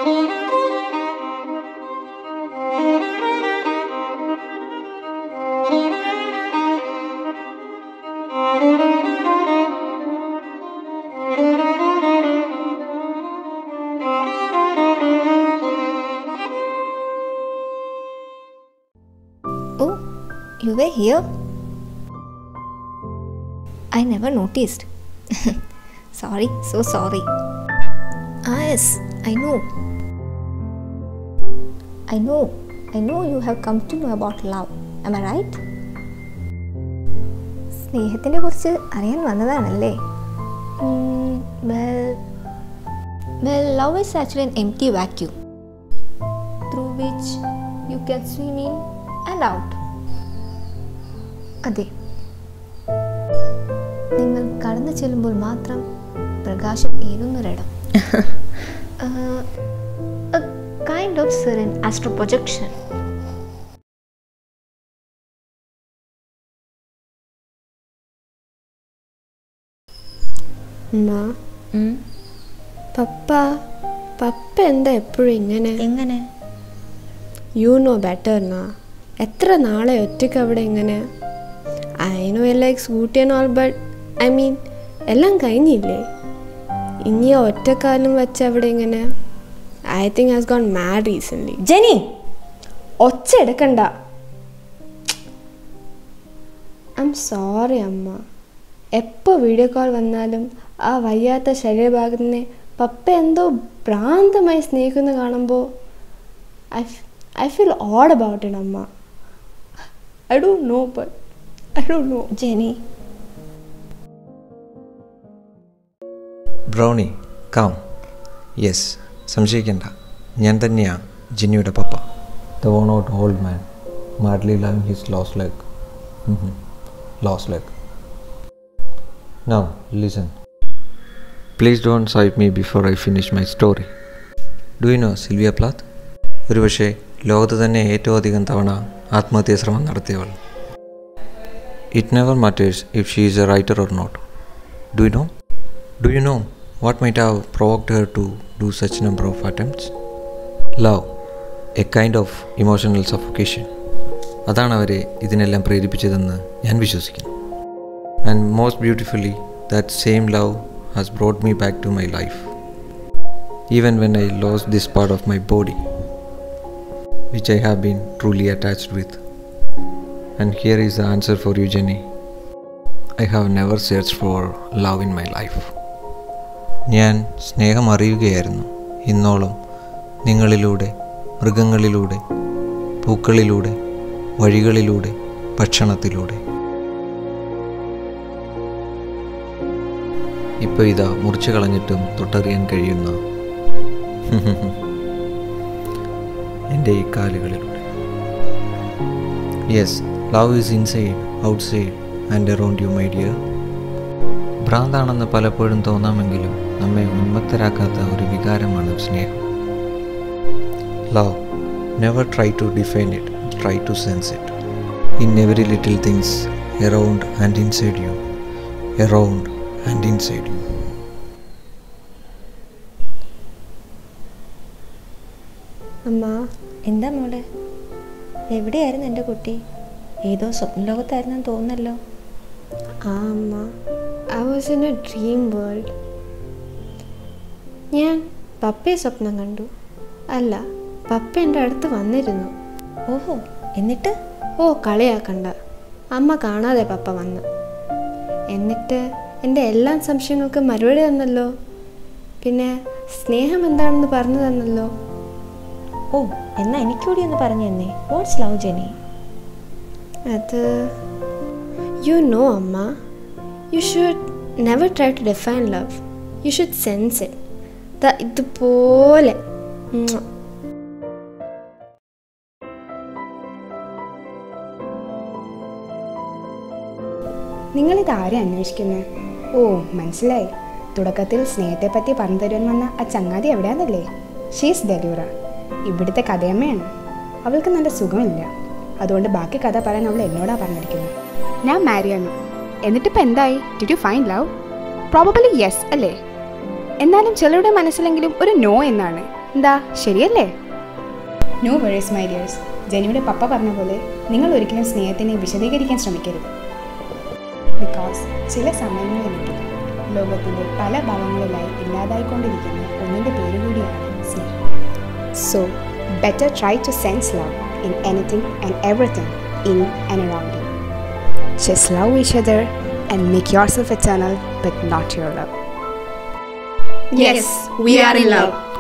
Oh, you were here? I never noticed. sorry, so sorry. Ah, yes, I know. I know, I know you have come to know about love. Am I right? സ്നേഹത്തിനെ കുറിച്ച് അറിയാൻ വന്നതാണല്ലേ well well love is actually an empty vacuum through which you can swim in and out അതെ നിങ്ങൾ കടന്നു ചെല്ലുമ്പോൾ മാത്രം പ്രകാശം ഏറുന്നൊരിടം kind of serene astro projection അമ്മ പപ്പ പപ്പ എന്താ എപ്പോഴും ഇങ്ങനെ എങ്ങനെ യു നോ ബെറ്റർ എന്നാ എത്ര നാളെ ഒറ്റയ്ക്ക് അവിടെ ഇങ്ങനെ I know like Scooty and all but I mean എല്ലാം കഴിഞ്ഞില്ലേ ഇനി ആ ഒറ്റക്കാലം വെച്ച് അവിടെ ഇങ്ങനെ I think has gone mad recently Jenny ഒച്ച എടുക്കണ്ട ഐ എം സോറി അമ്മ എപ്പോൾ വീഡിയോ കോൾ വന്നാലും ആ വയ്യാത്ത ശരീരഭാഗത്തിനെ പപ്പ എന്തോ ഭ്രാന്തമായി സ്നേഹിക്കുന്ന കാണുമ്പോൾ I I feel odd about it അമ്മ I don't know but I don't know Jenny Brownie calm yes സംശയിക്കണ്ട ഞാൻ തന്നെയാണ് ജിന്നിയുടെ പപ്പ the worn out old man madly love his lost leg lost leg now listen please don't swipe me before I finish my story do you know Sylvia Plath ഒരുപക്ഷെ ലോകത്ത് തന്നെ ഏറ്റവും അധികം തവണ ആത്മഹത്യാ ശ്രമം നടത്തിയവൾ it never matters if she is A writer or not do you know do you know what might have provoked her to do such number of attempts love a kind of emotional suffocation അതാണ് അവരെ ഇതിനെല്ലാം പ്രേരിപ്പിച്ചതെന്ന് ഞാൻ വിശ്വസിക്കുന്നു and most beautifully that same love has brought me back to my life even when I lose this part of my body which I have been truly attached with and here is the answer for you Jeni I have never search for love in my life ഞാൻ സ്നേഹം അറിയുകയായിരുന്നു ഇന്നോളം നിങ്ങളിലൂടെ മൃഗങ്ങളിലൂടെ പൂക്കളിലൂടെ വഴികളിലൂടെ ഭക്ഷണത്തിലൂടെ ഇപ്പോൾ ഇതാ മുറിച്ചു കളഞ്ഞിട്ടും തൊട്ടറിയാൻ കഴിയുന്ന എൻ്റെ ഈ കാലുകളിലൂടെ yes love is inside outside and around you my dear ഭ്രാന്താണെന്ന് പലപ്പോഴും തോന്നാമെങ്കിലും നമ്മെ ഉന്മത്തരാക്കാത്ത ഒരു വികാരമാണ് സ്നേഹം love never try to define it try to sense it in every little things around and inside you around and inside you അമ്മ എന്താ മോളെ എവിടെയായിരുന്നു എൻ്റെ കുട്ടി ഏതോ സ്വപ്നലോകത്തായിരുന്നെന്ന് തോന്നുന്നല്ലോ ആ അമ്മ I was in a dream world ഞാൻ പപ്പയെ സ്വപ്നം കണ്ടു അല്ല പപ്പ എൻ്റെ അടുത്ത് വന്നിരുന്നു ഓഹോ എന്നിട്ട് ഓ കളിയാക്കണ്ട അമ്മ കാണാതെ പപ്പ വന്നു എന്നിട്ട് എൻ്റെ എല്ലാ സംശയങ്ങൾക്കും മറുപടി തന്നല്ലോ പിന്നെ സ്നേഹം എന്താണെന്ന് പറഞ്ഞു തന്നല്ലോ ഓ എന്നാ എനിക്കൂടി ഒന്ന് പറഞ്ഞു തന്നെ വാട്ട്സ് ലവ് ജെനി അത് യു നോ അമ്മ you should never try to define love you should sense it the ഇതുപോലെ ഉം. നിങ്ങളിത് ആരെ അന്വേഷിക്കുന്നത് ഓ മനസ്സിലായി തുടക്കത്തിൽ സ്നേഹത്തെപ്പറ്റി പറഞ്ഞു തരുവാൻ വന്ന ആ ചങ്ങാതി എവിടെയാന്നല്ലേ ഷീസ് ഡെലൂറ ഇവിടുത്തെ കഥയമ്മയാണ് അവൾക്ക് നല്ല സുഖമില്ല അതുകൊണ്ട് ബാക്കി കഥ പറയാൻ അവൾ എന്നോടാ പറഞ്ഞിരിക്കുന്നത് ഞാൻ മാരിയാണ് എന്നിട്ടിപ്പോൾ എന്തായി did you find love probably yes അല്ലേ എന്നാലും ചിലരുടെ മനസ്സിലെങ്കിലും ഒരു നോ എന്നാണ് എന്താ ശരിയല്ലേ നോ വെറീസ് മൈ ഡിയേഴ്സ് ജനുവിൻ്റെ പപ്പ പറഞ്ഞ പോലെ നിങ്ങൾ ഒരിക്കലും സ്നേഹത്തിനെ വിശദീകരിക്കാൻ ശ്രമിക്കരുത് ബിക്കോസ് ചില സമയങ്ങളിലെങ്കിലും ലോകത്തിൻ്റെ പല ഭാഗങ്ങളിലായി ഇല്ലാതായിക്കൊണ്ടിരിക്കുന്ന ഒന്നിൻ്റെ പേര് കൂടിയാണ് സ്നേഹം so better try to sense love in anything and everything in and around you Just love each other and make yourself eternal, but not your love. Yes, we are in love.